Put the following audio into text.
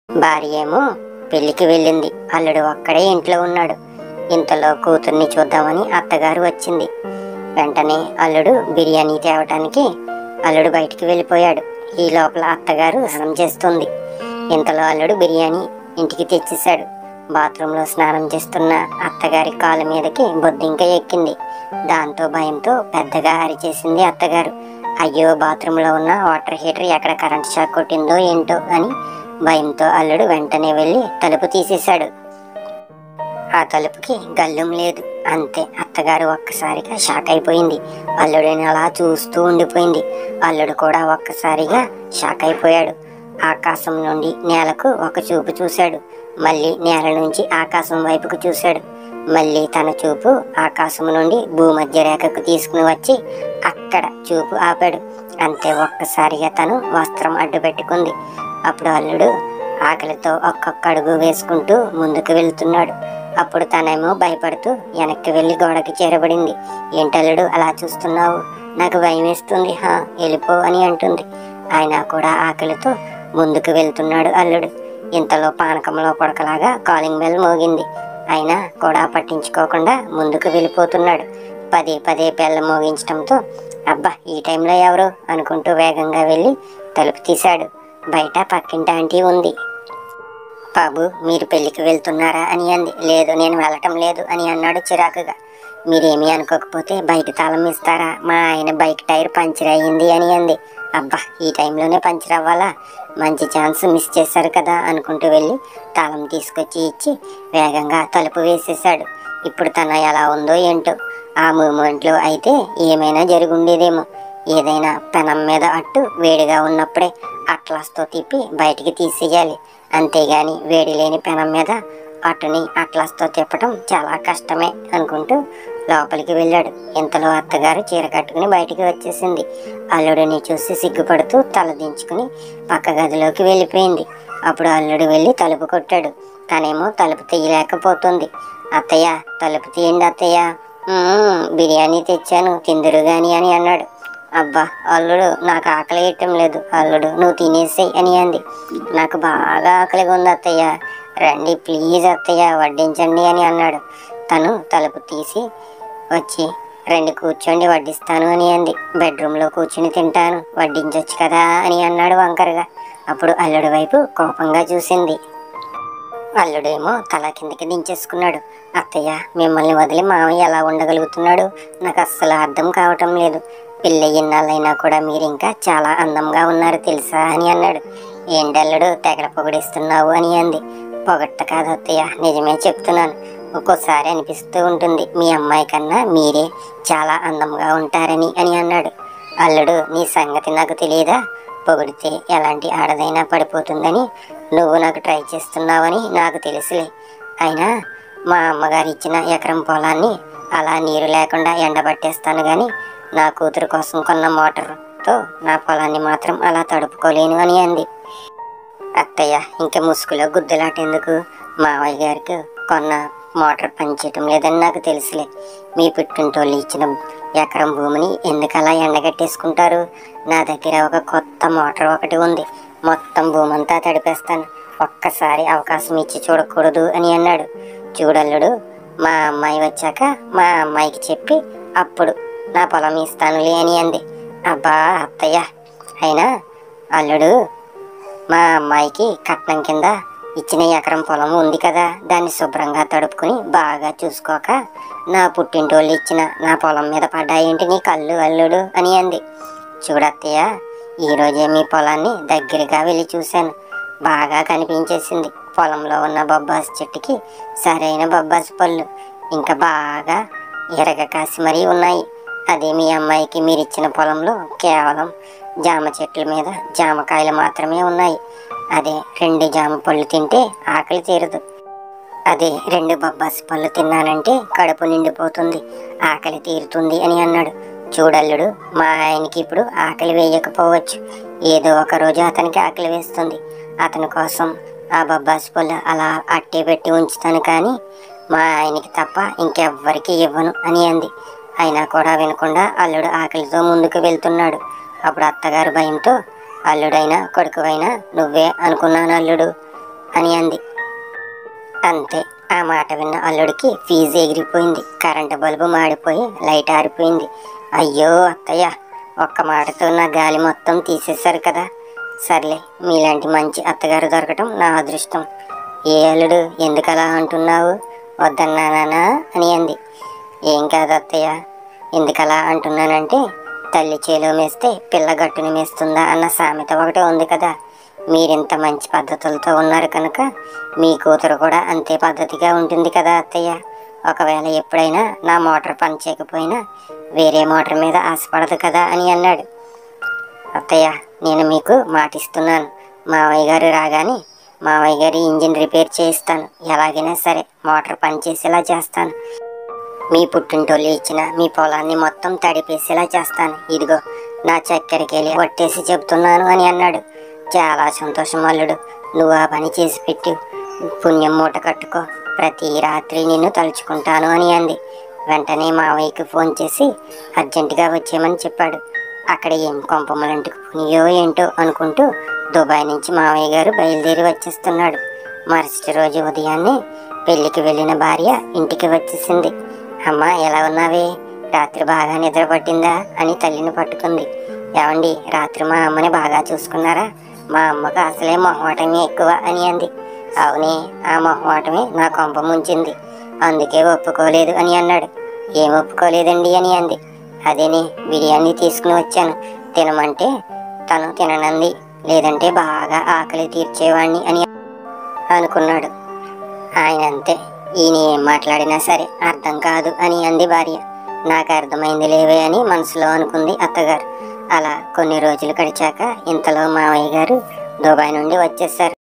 భార్య ఏమో పెళ్లికి వెళ్ళింది అల్లుడు ఒక్కడే ఇంట్లో ఉన్నాడు ఇంతలో కూతుర్ని చూద్దామని అత్తగారు వచ్చింది వెంటనే అల్లుడు బిర్యానీ తేవటానికి అల్లుడు బయటికి వెళ్ళిపోయాడు ఈ లోపల అత్తగారు స్నానం చేస్తుంది ఇంతలో అల్లుడు బిర్యానీ ఇంటికి తెచ్చేశాడు బాత్రూంలో స్నానం చేస్తున్న అత్తగారి కాలు మీదకి బొద్దింక ఎక్కింది దాంతో భయంతో పెద్దగా అరిచేసింది అత్తగారు అయ్యో బాత్రూంలో ఉన్న వాటర్ హీటర్ ఎక్కడ కరెంట్ షాక్ కొట్టిందో ఏంటో అని భయంతో అల్లుడు వెంటనే వెళ్ళి తలుపు తీసేశాడు ఆ తలుపుకి గల్లం లేదు అంతే అత్తగారు ఒక్కసారిగా షాక్ అయిపోయింది అల్లుడిని అలా చూస్తూ ఉండిపోయింది అల్లుడు కూడా ఒక్కసారిగా షాక్ అయిపోయాడు ఆకాశం నుండి నేలకు ఒక చూపు చూశాడు మళ్ళీ నేల నుంచి ఆకాశం వైపుకు చూశాడు మళ్ళీ తన చూపు ఆకాశం నుండి భూమధ్య రేఖకు తీసుకుని వచ్చి అక్కడ చూపు ఆపాడు అంతే ఒక్కసారిగా తను వస్త్రం అడ్డు పెట్టుకుంది అప్పుడు అల్లుడు ఆకలితో ఒక్కొక్క అడుగు వేసుకుంటూ ముందుకు వెళ్తున్నాడు అప్పుడు తనేమో భయపడుతూ వెనక్కి వెళ్ళి గోడకి చేరబడింది ఏంటల్లుడు అలా చూస్తున్నావు నాకు భయం వేస్తుంది హా వెళ్ళిపో అని అంటుంది ఆయన కూడా ఆకలితో ముందుకు వెళ్తున్నాడు అల్లుడు ఇంతలో పానకంలో పొడకలాగా కాలింగ్ బెల్ మోగింది అయినా కూడా పట్టించుకోకుండా ముందుకు వెళ్ళిపోతున్నాడు పదే పదే బెల్ల మోగించడంతో అబ్బా ఈ టైంలో ఎవరు అనుకుంటూ వేగంగా వెళ్ళి తలుపు తీశాడు బయట పక్కింటి ఆంటీ ఉంది బాబు మీరు పెళ్లికి వెళ్తున్నారా అని అంది లేదు నేను వెళ్ళటం లేదు అని అన్నాడు చిరాకుగా మీరేమీ అనుకోకపోతే బైక్ తాళం ఇస్తారా మా ఆయన బైక్ టైర్ పంచర్ అయ్యింది అని అంది అబ్బా ఈ టైంలోనే పంచర్ అవ్వాలా మంచి ఛాన్స్ మిస్ చేశారు కదా అనుకుంటూ వెళ్ళి తాళం తీసుకొచ్చి ఇచ్చి వేగంగా తలుపు వేసేశాడు ఇప్పుడు తన ఎలా ఉందో ఏంటో ఆ మూమెంట్లో అయితే ఏమైనా జరుగుండేదేమో ఏదైనా పెనం మీద అట్టు వేడిగా ఉన్నప్పుడే అట్లాస్తో తిప్పి బయటికి తీసేయాలి అంతేగాని వేడి లేని పెనం మీద అట్టుని అట్లాస్తో తిప్పటం చాలా కష్టమే అనుకుంటూ లోపలికి వెళ్ళాడు ఇంతలో అత్తగారు చీర కట్టుకుని బయటికి వచ్చేసింది అల్లుడిని చూసి సిగ్గుపడుతూ తల దించుకుని పక్క గదిలోకి వెళ్ళిపోయింది అప్పుడు అల్లుడు వెళ్ళి తలుపు కొట్టాడు తనేమో తలుపు తీయలేకపోతుంది అత్తయ్య తలుపు తీయండి అత్తయ్య "మ్మ్, బిర్యానీ తెచ్చాను తిందురు గాని అని అన్నాడు అబ్బా అల్లుడు నాకు ఆకలి వేయటం లేదు అల్లుడు నువ్వు తినేసేయి అని అంది నాకు బాగా ఆకలిగా ఉంది అత్తయ్య రండి ప్లీజ్ అత్తయ్య వడ్డించండి అని అన్నాడు తను తలుపు తీసి వచ్చి రండి కూర్చోండి వడ్డిస్తాను అని అంది బెడ్రూమ్లో కూర్చుని తింటాను వడ్డించొచ్చు కదా అని అన్నాడు వంకరగా అప్పుడు అల్లుడి వైపు కోపంగా చూసింది అల్లుడేమో తల కిందకి దించేసుకున్నాడు అత్తయ్య మిమ్మల్ని వదిలి మామయ్య ఎలా ఉండగలుగుతున్నాడు నాకు అస్సలు అర్థం కావటం లేదు పెళ్ళి ఇన్నాళ్ళైనా కూడా మీరు ఇంకా చాలా అందంగా ఉన్నారు తెలుసా అని అన్నాడు ఏంటల్లుడు తెగడ పొగిడిస్తున్నావు అని అంది పొగట్ట కాదు అత్తయ్య నిజమే చెప్తున్నాను ఒక్కోసారి అనిపిస్తూ ఉంటుంది మీ అమ్మాయి కన్నా మీరే చాలా అందంగా ఉంటారని అని అన్నాడు అల్లుడు నీ సంగతి నాకు తెలియదా పొగిడితే ఎలాంటి ఆడదైనా పడిపోతుందని నువ్వు నాకు ట్రై చేస్తున్నావని నాకు తెలుసులే అయినా మా అమ్మగారు ఇచ్చిన ఎకరం పొలాన్ని అలా నీరు లేకుండా ఎండబట్టేస్తాను కానీ నా కూతురు కోసం కొన్న మోటార్తో నా పొలాన్ని మాత్రం అలా తడుపుకోలేను అని అంది అత్తయ్య ఇంకా ముసుగులో గుద్దులాటెందుకు మావయ్య గారికి కొన్న మోటార్ పనిచేయటం లేదని నాకు తెలుసులే మీ పుట్టింటోళ్ళు ఇచ్చిన ఎకరం భూమిని ఎందుకు అలా ఎండగట్టేసుకుంటారు నా దగ్గర ఒక కొత్త మోటార్ ఒకటి ఉంది మొత్తం భూమి అంతా తడిపేస్తాను ఒక్కసారి అవకాశం ఇచ్చి చూడకూడదు అని అన్నాడు చూడల్లుడు మా అమ్మాయి వచ్చాక మా అమ్మాయికి చెప్పి అప్పుడు నా పొలం ఇస్తానులే అని అంది అబ్బా అత్తయ్య అయినా అల్లుడు మా అమ్మాయికి కట్నం కింద ఇచ్చిన ఎకరం పొలం ఉంది కదా దాన్ని శుభ్రంగా తడుపుకుని బాగా చూసుకోక నా పుట్టింటోళ్ళు ఇచ్చిన నా పొలం మీద పడ్డాయేంటి నీ కళ్ళు అల్లుడు అని అంది చూడత్తయ్య ఈరోజే మీ పొలాన్ని దగ్గరగా వెళ్ళి చూశాను బాగా కనిపించేసింది పొలంలో ఉన్న బొబ్బాసి చెట్టుకి సరైన బొబ్బాసి పళ్ళు ఇంకా బాగా ఎరగ కాసి మరీ ఉన్నాయి అదే మీ అమ్మాయికి మీరు ఇచ్చిన పొలంలో కేవలం జామ చెట్ల మీద జామకాయలు మాత్రమే ఉన్నాయి అదే రెండు జామ పళ్ళు తింటే ఆకలి తీరదు అదే రెండు బొబ్బాసి పళ్ళు తిన్నానంటే కడుపు నిండిపోతుంది ఆకలి తీరుతుంది అని అన్నాడు చూడల్లుడు మా ఆయనకి ఇప్పుడు ఆకలి వేయకపోవచ్చు ఏదో ఒక రోజు అతనికి ఆకలి వేస్తుంది అతని కోసం ఆ బొబ్బాసి పళ్ళు అలా అట్టే పెట్టి ఉంచుతాను కానీ మా ఆయనకి తప్ప ఇంకెవ్వరికి ఇవ్వను అని అంది అయినా కూడా వినకుండా అల్లుడు ఆకలితో ముందుకు వెళ్తున్నాడు అప్పుడు అత్తగారు భయంతో అల్లుడైనా కొడుకువైనా నువ్వే అనుకున్నాను అల్లుడు అని అంది అంతే ఆ మాట విన్న అల్లుడికి ఫీజు ఎగిరిపోయింది కరెంటు బల్బు మాడిపోయి లైట్ ఆరిపోయింది అయ్యో అత్తయ్య ఒక్క మాటతో నా గాలి మొత్తం తీసేశారు కదా సర్లే మీలాంటి మంచి అత్తగారు దొరకటం నా అదృష్టం ఏ అల్లుడు ఎందుకలా అంటున్నావు వద్దన్నానా అని అంది ఏం కాదు అత్తయ్య ఎందుకలా అంటున్నానంటే తల్లి చేలో మేస్తే పిల్ల గట్టుని మేస్తుందా అన్న సామెత ఒకటి ఉంది కదా మీరింత మంచి పద్ధతులతో ఉన్నారు కనుక మీ కూతురు కూడా అంతే పద్ధతిగా ఉంటుంది కదా అత్తయ్య ఒకవేళ ఎప్పుడైనా నా మోటార్ పని చేయకపోయినా వేరే మోటార్ మీద ఆశపడదు కదా అని అన్నాడు అత్తయ్య నేను మీకు మాటిస్తున్నాను మావయ్య గారు రాగానే మావయ్య గారి ఇంజిన్ రిపేర్ చేయిస్తాను ఎలాగైనా సరే మోటార్ పనిచేసేలా చేస్తాను మీ పుట్టింటోళ్ళు ఇచ్చిన మీ పొలాన్ని మొత్తం తడిపేసేలా చేస్తాను ఇదిగో నా చక్కెరకెళ్ళి కొట్టేసి చెబుతున్నాను అని అన్నాడు చాలా సంతోషం అల్లుడు నువ్వు ఆ పని చేసి పెట్టు పుణ్యం మూట కట్టుకో ప్రతి రాత్రి నిన్ను తలుచుకుంటాను అని అంది వెంటనే మావయ్యకి ఫోన్ చేసి అర్జెంటుగా వచ్చేయమని చెప్పాడు అక్కడ ఏం కొంపమలంటికి పునియో ఏంటో అనుకుంటూ దుబాయ్ నుంచి మావయ్య గారు బయలుదేరి వచ్చేస్తున్నాడు మరుసటి రోజు ఉదయాన్నే పెళ్లికి వెళ్ళిన భార్య ఇంటికి వచ్చేసింది అమ్మ ఎలా ఉన్నావే రాత్రి బాగా నిద్ర పట్టిందా అని తల్లిని పట్టుకుంది ఏమండి రాత్రి మా అమ్మని బాగా చూసుకున్నారా మా అమ్మకు అసలే మొహమాటమే ఎక్కువ అని అంది అవునే ఆ మొహమాటమే నా కొంప ముంచింది అందుకే ఒప్పుకోలేదు అని అన్నాడు ఏం ఒప్పుకోలేదండి అని అంది అదేనే బిర్యానీ తీసుకుని వచ్చాను తినమంటే తను తిననంది లేదంటే బాగా ఆకలి తీర్చేవాణ్ణి అని అనుకున్నాడు ఆయన అంతే ఈయన ఏం మాట్లాడినా సరే అర్థం కాదు అని అంది భార్య నాకు అర్థమైంది లేవే అని మనసులో అనుకుంది అత్తగారు అలా కొన్ని రోజులు గడిచాక ఇంతలో మావయ్య గారు దుబాయ్ నుండి వచ్చేసారు